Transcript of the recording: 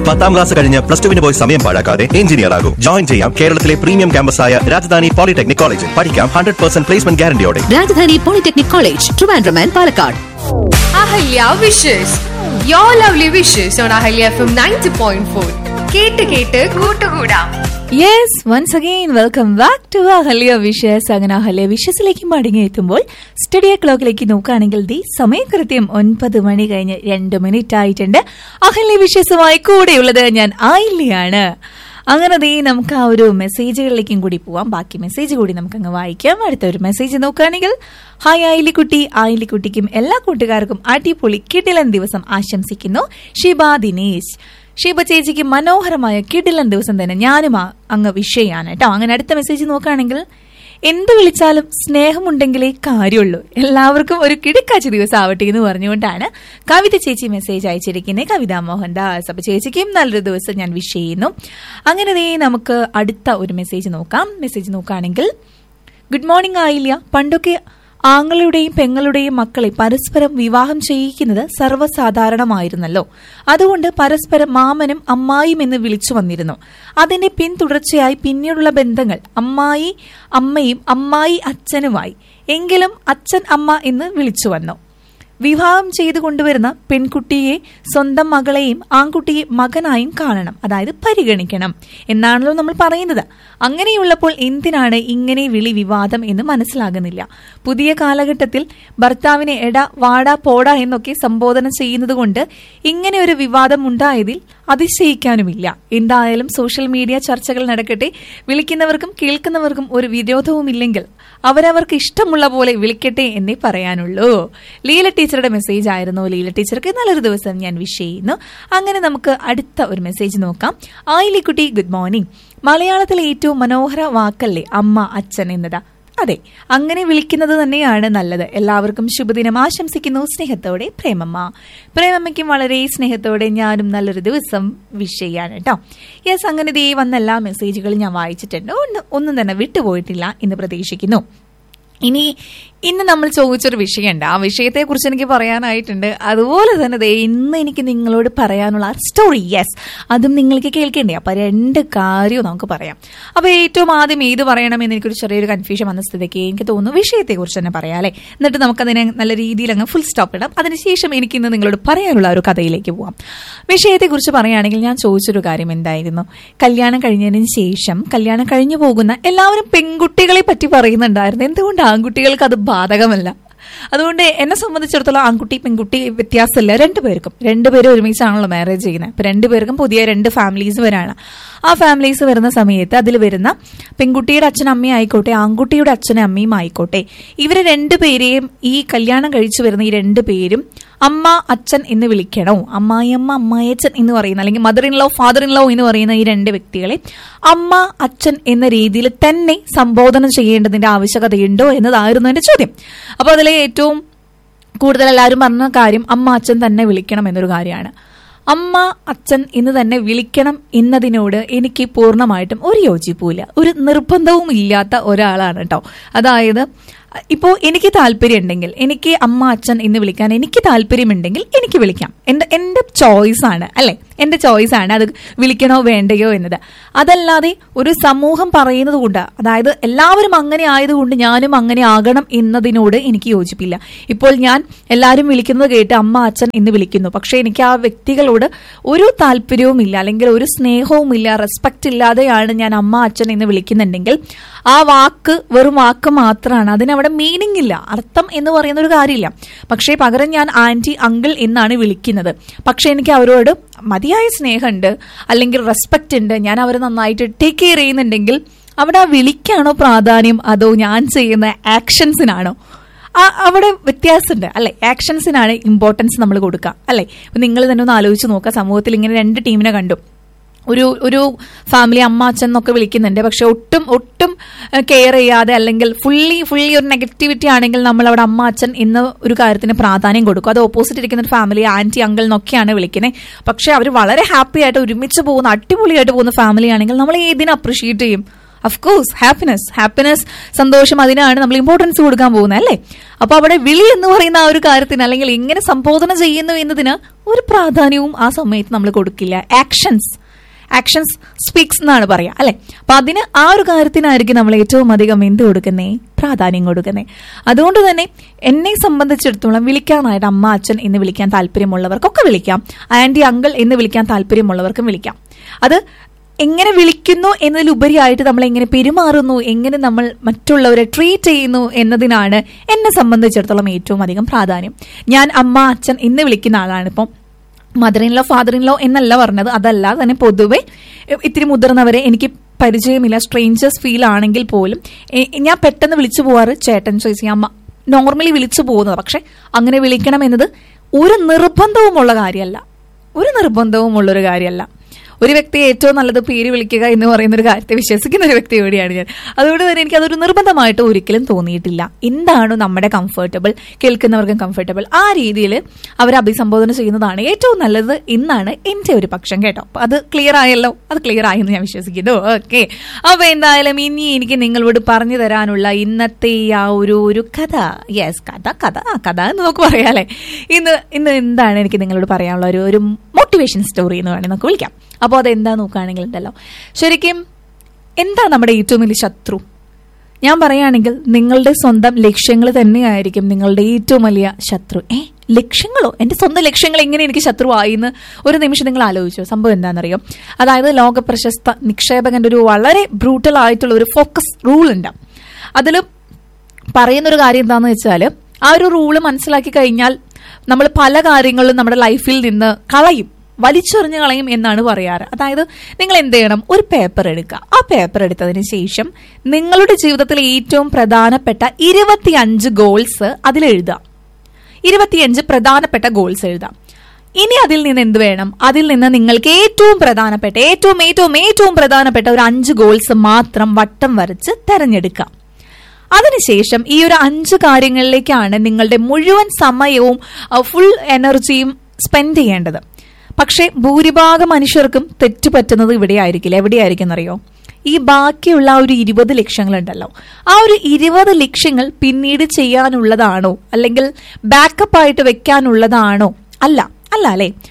പത്താം ക്ലാസ് കഴിഞ്ഞ് പ്ലസ് ടുവിന് പോയി സമയം പാഴാക്കാതെ എഞ്ചിനീയർ ആകും ജോയിൻ ചെയ്യാം കേരളത്തിലെ പ്രീമിയം ക്യാമ്പസായ രാജധാനി പോളിടെക്നിക് കോളേജിൽ പഠിക്കാം ഹൺഡ്രഡ് പെർസെന്റ് പ്ലേസ്മെന്റ് ഗ്യാരണ്ടിയോടെ Rajdhani polytechnic college Trivandrum and Palakkad Ahalya wishes you lovely wishes on Ahalya F M ninety point four കേട്ട് കേട്ട് കൂട്ടുകൂടാം yes once again welcome back to Ahalya wishes അങ്ങനെ അഹല്യ വിഷസിലേക്ക് മടങ്ങി എത്തുമ്പോൾ സ്റ്റഡിയോ ക്ലോക്കിലേക്ക് നോക്കുകയാണെങ്കിൽ ദി സമയകൃത്യം ഒൻപത് മണി കഴിഞ്ഞ് രണ്ട് മിനിറ്റ് ആയിട്ടുണ്ട് അഹല്യ വിഷസുമായി കൂടെയുള്ളത് ഞാൻ ആയില്യാണ് അങ്ങനെ ദേ നമുക്ക് ആ ഒരു മെസ്സേജുകളിലേക്കും കൂടി പോവാം ബാക്കി മെസ്സേജ് കൂടി നമുക്ക് അങ്ങ് വായിക്കാം അടുത്ത ഒരു മെസ്സേജ് നോക്കുകയാണെങ്കിൽ ഹായ് ആയിലിക്കുട്ടി ആയിലിക്കുട്ടിക്കും എല്ലാ കൂട്ടുകാർക്കും അടിപൊളി കിടിലൻ ദിവസം ആശംസിക്കുന്നു ഷിബ ദിനേശ് ഷീബ ചേച്ചിക്ക് മനോഹരമായ കിടിലൻ ദിവസം തന്നെ ഞാനും ആ- അങ്ങ് വിഷയാണ് കേട്ടോ അങ്ങനെ അടുത്ത മെസ്സേജ് നോക്കുകയാണെങ്കിൽ എന്ത് വിളിച്ചാലും സ്നേഹമുണ്ടെങ്കിലേ കാര്യമുള്ളൂ എല്ലാവർക്കും ഒരു കിടക്കാച്ച ദിവസം ആവട്ടെ എന്ന് പറഞ്ഞുകൊണ്ടാണ് കവിത ചേച്ചി മെസ്സേജ് അയച്ചിരിക്കുന്നത് കവിതാ മോഹൻദാസ് അപ്പൊ ചേച്ചിക്കും നല്ലൊരു ദിവസം ഞാൻ വിഷ് ചെയ്യുന്നു അങ്ങനെ ദേ നമുക്ക് അടുത്ത ഒരു മെസ്സേജ് നോക്കാം മെസ്സേജ് നോക്കുകയാണെങ്കിൽ ഗുഡ് മോർണിംഗ് ആയില്ല പണ്ടൊക്കെ ആങ്ങളുടെയും പെങ്ങളുടെയും മക്കളെ പരസ്പരം വിവാഹം ചെയ്യിക്കുന്നത് സർവ്വസാധാരണമായിരുന്നല്ലോ അതുകൊണ്ട് പരസ്പരം മാമനും അമ്മായും എന്ന് വിളിച്ചു വന്നിരുന്നു അതിന്റെ പിന്തുടർച്ചയായി പിന്നീടുള്ള ബന്ധങ്ങൾ അമ്മായി അമ്മയും അമ്മായി അച്ഛനുമായി എങ്കിലും അച്ഛൻ അമ്മ എന്ന് വിളിച്ചു വന്നു വിവാഹം ചെയ്തു കൊണ്ടുവരുന്ന പെൺകുട്ടിയെ സ്വന്തം മകളെയും ആൺകുട്ടിയെ മകനായും കാണണം അതായത് പരിഗണിക്കണം എന്നാണല്ലോ നമ്മൾ പറയുന്നത് അങ്ങനെയുള്ളപ്പോൾ എന്തിനാണ് ഇങ്ങനെ വിളി വിവാദം എന്ന് മനസ്സിലാകുന്നില്ല പുതിയ കാലഘട്ടത്തിൽ ഭർത്താവിനെ എട വാട പോട എന്നൊക്കെ സംബോധന ചെയ്യുന്നത് കൊണ്ട് ഇങ്ങനെ ഒരു വിവാദം ഉണ്ടായതിൽ അതിശയിക്കാനുമില്ല എന്തായാലും സോഷ്യൽ മീഡിയ ചർച്ചകൾ നടക്കട്ടെ വിളിക്കുന്നവർക്കും കേൾക്കുന്നവർക്കും ഒരു വിരോധവുമില്ലെങ്കിൽ അവരവർക്ക് ഇഷ്ടമുള്ള പോലെ വിളിക്കട്ടെ എന്നേ പറയാനുള്ളൂ ലീല ടീച്ചറുടെ മെസ്സേജ് ആയിരുന്നു ലീല ടീച്ചർക്ക് നല്ലൊരു ദിവസം ഞാൻ വിഷ് ചെയ്യുന്നു അങ്ങനെ നമുക്ക് അടുത്ത ഒരു മെസ്സേജ് നോക്കാം ആയിലിക്കുട്ടി ഗുഡ് മോർണിംഗ് മലയാളത്തിലെ ഏറ്റവും മനോഹര വാക്കല്ലേ അമ്മ അച്ഛൻ എന്നതാ അതെ അങ്ങനെ വിളിക്കുന്നത് തന്നെയാണ് നല്ലത് എല്ലാവർക്കും ശുഭദിനം ആശംസിക്കുന്നു സ്നേഹത്തോടെ പ്രേമമ്മ പ്രേമമ്മയ്ക്കും വളരെ സ്നേഹത്തോടെ ഞാനും നല്ലൊരു ദിവസം വിഷ് ചെയ്യാണ് കേട്ടോ യെസ് അങ്ങനെ ദേ വന്ന എല്ലാ മെസ്സേജുകളും ഞാൻ വായിച്ചിട്ടുണ്ട് ഒന്ന് ഒന്നും തന്നെ വിട്ടുപോയിട്ടില്ല എന്ന് പ്രതീക്ഷിക്കുന്നു ഇനി ഇന്ന് നമ്മൾ ചോദിച്ചൊരു വിഷയമുണ്ട് ആ വിഷയത്തെ കുറിച്ച് എനിക്ക് പറയാനായിട്ടുണ്ട് അതുപോലെ തന്നെ ദേ ഇന്ന് എനിക്ക് നിങ്ങളോട് പറയാനുള്ള സ്റ്റോറി യെസ് അതും നിങ്ങൾക്ക് കേൾക്കേണ്ടേ അപ്പൊ രണ്ട് കാര്യവും നമുക്ക് പറയാം അപ്പൊ ഏറ്റവും ആദ്യം ഏത് പറയണമെന്ന് എനിക്കൊരു ചെറിയൊരു കൺഫ്യൂഷൻ വന്ന സ്ഥിതിക്ക് എനിക്ക് തോന്നുന്നു വിഷയത്തെ കുറിച്ച് തന്നെ പറയാം അല്ലെ എന്നിട്ട് നമുക്കതിനെ നല്ല രീതിയിൽ അങ്ങ് ഫുൾ സ്റ്റോപ്പ് ഇടാം അതിനുശേഷം എനിക്ക് ഇന്ന് നിങ്ങളോട് പറയാനുള്ള ഒരു കഥയിലേക്ക് പോവാം വിഷയത്തെ കുറിച്ച് പറയുകയാണെങ്കിൽ ഞാൻ ചോദിച്ചൊരു കാര്യം എന്തായിരുന്നു കല്യാണം കഴിഞ്ഞതിന് ശേഷം കല്യാണം കഴിഞ്ഞു പോകുന്ന എല്ലാവരും പെൺകുട്ടികളെ പറ്റി പറയുന്നുണ്ടായിരുന്നു എന്തുകൊണ്ട് ആൺകുട്ടികൾക്ക് അത് ബാധകമല്ല അതുകൊണ്ട് എന്നെ സംബന്ധിച്ചിടത്തോളം ആൺകുട്ടി പെൺകുട്ടി വ്യത്യാസമില്ല രണ്ടുപേർക്കും രണ്ടുപേരും ഒരുമിച്ചാണല്ലോ മാരേജ് ചെയ്യുന്നത് അപ്പൊ രണ്ടുപേർക്കും പുതിയ രണ്ട് ഫാമിലീസ് വരാണ് ആ ഫാമിലീസ് വരുന്ന സമയത്ത് അതിൽ വരുന്ന പെൺകുട്ടിയുടെ അച്ഛനും അമ്മയും ആയിക്കോട്ടെ ആൺകുട്ടിയുടെ അച്ഛനും അമ്മയും ആയിക്കോട്ടെ ഇവരെ രണ്ടുപേരെയും ഈ കല്യാണം കഴിച്ചു വരുന്ന ഈ രണ്ടു പേരും അമ്മ അച്ഛൻ എന്ന് വിളിക്കണോ അമ്മായിയമ്മ അമ്മായച്ചൻ എന്ന് പറയുന്ന അല്ലെങ്കിൽ mother in law father in law എന്ന് പറയുന്ന ഈ രണ്ട് വ്യക്തികളെ അമ്മ അച്ഛൻ എന്ന രീതിയിൽ തന്നെ സംബോധന ചെയ്യേണ്ടതിന്റെ ആവശ്യകതയുണ്ടോ എന്നതായിരുന്നു എന്റെ ചോദ്യം അപ്പൊ അതിലെ ഏറ്റവും കൂടുതൽ എല്ലാവരും പറഞ്ഞ കാര്യം അമ്മ അച്ഛൻ തന്നെ വിളിക്കണം എന്നൊരു കാര്യമാണ് അമ്മ അച്ഛൻ എന്ന് തന്നെ വിളിക്കണം എന്നതിനോട് എനിക്ക് പൂർണ്ണമായിട്ടും ഒരു യോജിപ്പുമില്ല ഒരു നിർബന്ധവും ഇല്ലാത്ത ഒരാളാണ് കേട്ടോ അതായത് ഇപ്പോൾ എനിക്ക് താല്പര്യം ഉണ്ടെങ്കിൽ എനിക്ക് അമ്മ അച്ഛൻ എന്ന് വിളിക്കാൻ എനിക്ക് താല്പര്യമുണ്ടെങ്കിൽ എനിക്ക് വിളിക്കാം എൻ്റെ എൻ്റെ ചോയ്സ് ആണ് അല്ലെ എൻ്റെ ചോയ്സ് ആണ് അത് വിളിക്കണോ വേണ്ടയോ എന്നത് അതല്ലാതെ ഒരു സമൂഹം പറയുന്നത് കൊണ്ട് അതായത് എല്ലാവരും അങ്ങനെ ആയതുകൊണ്ട് ഞാനും അങ്ങനെ ആകണം എന്നതിനോട് എനിക്ക് യോജിപ്പില്ല ഇപ്പോൾ ഞാൻ എല്ലാവരും വിളിക്കുന്നത് കേട്ട് അമ്മ അച്ഛൻ എന്ന് വിളിക്കുന്നു പക്ഷെ എനിക്ക് ആ വ്യക്തികളോട് ഒരു താല്പര്യവും ഇല്ല അല്ലെങ്കിൽ ഒരു സ്നേഹവും ഇല്ല റെസ്പെക്ട് ഇല്ലാതെയാണ് ഞാൻ അമ്മ അച്ഛൻ എന്ന് വിളിക്കുന്നുണ്ടെങ്കിൽ ആ വാക്ക് വെറും വാക്ക് മാത്രമാണ് അതിനവിടെ മീനിങ് ഇല്ല അർത്ഥം എന്ന് പറയുന്ന ഒരു കാര്യമില്ല പക്ഷേ പകരം ഞാൻ ആന്റി അങ്കിൾ എന്നാണ് വിളിക്കുന്നത് പക്ഷെ എനിക്ക് അവരോട് മതിയായ സ്നേഹമുണ്ട് അല്ലെങ്കിൽ റെസ്പെക്റ്റ് ഉണ്ട് ഞാൻ അവരെ നന്നായിട്ട് ടേക്ക് കെയർ ചെയ്യുന്നുണ്ടെങ്കിൽ അവിടെ ആ വിളിക്കാണോ പ്രാധാന്യം അതോ ഞാൻ ചെയ്യുന്ന ആക്ഷൻസിനാണോ ആ അവിടെ വ്യത്യാസമുണ്ട് അല്ലെ ആക്ഷൻസിനാണ് ഇമ്പോർട്ടൻസ് നമ്മൾ കൊടുക്കുക അല്ലെ ഇപ്പൊ നിങ്ങൾ തന്നെ ഒന്ന് ആലോചിച്ച് നോക്കുക സമൂഹത്തിൽ ഇങ്ങനെ രണ്ട് ടീമിനെ കണ്ടു ഒരു ഒരു ഫാമിലി അമ്മ അച്ഛൻ എന്നൊക്കെ വിളിക്കുന്നുണ്ട് പക്ഷെ ഒട്ടും ഒട്ടും കെയർ ചെയ്യാതെ അല്ലെങ്കിൽ ഫുള്ളി ഫുള്ളി ഒരു നെഗറ്റിവിറ്റി ആണെങ്കിൽ നമ്മൾ അവിടെ അമ്മ അച്ഛൻ എന്ന ഒരു കാര്യത്തിന് പ്രാധാന്യം കൊടുക്കും അത് ഓപ്പോസിറ്റ് ഇരിക്കുന്ന ഒരു ഫാമിലി ആന്റി അങ്കിൾ എന്നൊക്കെയാണ് വിളിക്കുന്നത് പക്ഷെ അവർ വളരെ ഹാപ്പി ആയിട്ട് ഒരുമിച്ച് പോകുന്ന അടിപൊളിയായിട്ട് പോകുന്ന ഫാമിലി ആണെങ്കിൽ നമ്മൾ ഏതിനെ അപ്രിഷിയേറ്റ് ചെയ്യും അഫ്കോഴ്സ് ഹാപ്പിനെസ് ഹാപ്പിനെസ് സന്തോഷം അതിനാണ് നമ്മൾ ഇമ്പോർട്ടൻസ് കൊടുക്കാൻ പോകുന്നത് അല്ലേ അപ്പൊ അവിടെ വിളി എന്ന് പറയുന്ന ആ ഒരു കാര്യത്തിന് അല്ലെങ്കിൽ എങ്ങനെ സംബോധന ചെയ്യുന്നു എന്നതിന് ഒരു പ്രാധാന്യവും ആ സമയത്ത് നമ്മൾ കൊടുക്കില്ല ആക്ഷൻസ് ആക്ഷൻസ് സ്പീക്സ് എന്നാണ് പറയാ അല്ലെ അപ്പൊ അതിന് ആ ഒരു കാര്യത്തിനായിരിക്കും നമ്മൾ ഏറ്റവും അധികം എന്ത് കൊടുക്കുന്നേ പ്രാധാന്യം കൊടുക്കുന്നേ അതുകൊണ്ട് തന്നെ എന്നെ സംബന്ധിച്ചിടത്തോളം വിളിക്കാനായിട്ട് അമ്മ അച്ഛൻ എന്ന് വിളിക്കാൻ താല്പര്യമുള്ളവർക്കൊക്കെ വിളിക്കാം ആന്റി അങ്കിൾ എന്ന് വിളിക്കാൻ താല്പര്യമുള്ളവർക്കും വിളിക്കാം അത് എങ്ങനെ വിളിക്കുന്നു എന്നതിലുപരിയായിട്ട് നമ്മൾ എങ്ങനെ പെരുമാറുന്നു എങ്ങനെ നമ്മൾ മറ്റുള്ളവരെ ട്രീറ്റ് ചെയ്യുന്നു എന്നതിനാണ് എന്നെ സംബന്ധിച്ചിടത്തോളം ഏറ്റവും അധികം പ്രാധാന്യം ഞാൻ അമ്മ അച്ഛൻ എന്ന് വിളിക്കുന്ന ആളാണ് ഇപ്പം mother in law father in law എന്നല്ല പറഞ്ഞത് അതല്ല തന്നെ പൊതുവെ ഇത്തിരി മുതിർന്നവരെ എനിക്ക് പരിചയമില്ല സ്ട്രേഞ്ചേഴ്സ് ഫീൽ ആണെങ്കിൽ പോലും എ- ഞാൻ പെട്ടെന്ന് വിളിച്ചു പോവാറ് ചേട്ടൻ ചേച്ചി അമ്മ നോർമലി വിളിച്ചു പോകുന്നത് പക്ഷെ അങ്ങനെ വിളിക്കണം എന്നത് ഒരു നിർബന്ധവുമുള്ള കാര്യമല്ല ഒരു നിർബന്ധവുമുള്ളൊരു കാര്യമല്ല ഒരു വ്യക്തിയെ ഏറ്റവും നല്ലത് പേര് വിളിക്കുക എന്ന് പറയുന്ന ഒരു കാര്യത്തെ വിശ്വസിക്കുന്ന ഒരു വ്യക്തി കൂടിയാണ് ഞാൻ അതുകൊണ്ട് തന്നെ എനിക്ക് അതൊരു നിർബന്ധമായിട്ട് ഒരിക്കലും തോന്നിയിട്ടില്ല എന്താണോ നമ്മുടെ കംഫർട്ടബിൾ കേൾക്കുന്നവർക്കും കംഫർട്ടബിൾ ആ രീതിയിൽ അവരെ അഭിസംബോധന ചെയ്യുന്നതാണ് ഏറ്റവും നല്ലത് എന്നാണ് എന്റെ ഒരു പക്ഷം കേട്ടോ അപ്പൊ അത് ക്ലിയർ ആയല്ലോ അത് ക്ലിയർ ആയെന്ന് ഞാൻ വിശ്വസിക്കുന്നു ഓക്കെ അപ്പൊ എന്തായാലും ഇനി എനിക്ക് നിങ്ങളോട് പറഞ്ഞു തരാനുള്ള ഇന്നത്തെ ആ ഒരു ഒരു കഥ യെസ് കഥ കഥ ആ കഥ എന്ന് നമുക്ക് പറയാല്ലേ ഇന്ന് ഇന്ന് എന്താണ് എനിക്ക് നിങ്ങളോട് പറയാനുള്ള ഒരു ഒരു മോട്ടിവേഷൻ സ്റ്റോറി എന്ന് വേണമെങ്കിൽ നമുക്ക് വിളിക്കാം അപ്പോൾ അത് എന്താ നോക്കുകയാണെങ്കിൽ ഉണ്ടല്ലോ ശരിക്കും എന്താ നമ്മുടെ ഏറ്റവും വലിയ ശത്രു ഞാൻ പറയുകയാണെങ്കിൽ നിങ്ങളുടെ സ്വന്തം ലക്ഷ്യങ്ങൾ തന്നെയായിരിക്കും നിങ്ങളുടെ ഏറ്റവും വലിയ ശത്രു ഏ ലക്ഷ്യങ്ങളോ എന്റെ സ്വന്തം ലക്ഷ്യങ്ങൾ എങ്ങനെ എനിക്ക് ശത്രുവായി എന്ന് ഒരു നിമിഷം നിങ്ങൾ ആലോചിച്ചോ സംഭവം എന്താണെന്നറിയോ അതായത് ലോക പ്രശസ്ത നിക്ഷേപകന്റെ ഒരു വളരെ ബ്രൂട്ടൽ ആയിട്ടുള്ള ഒരു ഫോക്കസ് റൂൾ ഉണ്ട് അതിൽ പറയുന്നൊരു കാര്യം എന്താണെന്ന് വെച്ചാൽ ആ ഒരു റൂള് മനസ്സിലാക്കി കഴിഞ്ഞാൽ നമ്മൾ പല കാര്യങ്ങളും നമ്മുടെ ലൈഫിൽ നിന്ന് കളയും വലിച്ചെറിഞ്ഞ് കളയും എന്നാണ് പറയാറ് അതായത് നിങ്ങൾ എന്ത് ചെയ്യണം ഒരു പേപ്പർ എടുക്കുക ആ പേപ്പർ എടുത്തതിന് ശേഷം നിങ്ങളുടെ ജീവിതത്തിലെ ഏറ്റവും പ്രധാനപ്പെട്ട ഇരുപത്തിയഞ്ച് ഗോൾസ് അതിൽ എഴുതുക ഇരുപത്തിയഞ്ച് പ്രധാനപ്പെട്ട ഗോൾസ് എഴുതാം ഇനി അതിൽ നിന്ന് എന്ത് വേണം അതിൽ നിന്ന് നിങ്ങൾക്ക് ഏറ്റവും പ്രധാനപ്പെട്ട ഏറ്റവും ഏറ്റവും ഏറ്റവും പ്രധാനപ്പെട്ട ഒരു അഞ്ച് ഗോൾസ് മാത്രം വട്ടം വരച്ച് തെരഞ്ഞെടുക്കാം അതിനുശേഷം ഈ ഒരു അഞ്ച് കാര്യങ്ങളിലേക്കാണ് നിങ്ങളുടെ മുഴുവൻ സമയവും ഫുൾ എനർജിയും സ്പെൻഡ് ചെയ്യേണ്ടത് പക്ഷേ ഭൂരിഭാഗം മനുഷ്യർക്കും തെറ്റുപറ്റുന്നത് ഇവിടെ ആയിരിക്കില്ല എവിടെയായിരിക്കും എന്നറിയോ ഈ ബാക്കിയുള്ള ആ ഒരു ഇരുപത് ലക്ഷ്യങ്ങളുണ്ടല്ലോ ആ ഒരു ഇരുപത് ലക്ഷ്യങ്ങൾ പിന്നീട് ചെയ്യാനുള്ളതാണോ അല്ലെങ്കിൽ ബാക്കപ്പ് ആയിട്ട് വെക്കാനുള്ളതാണോ അല്ല അല്ല അല്ലേ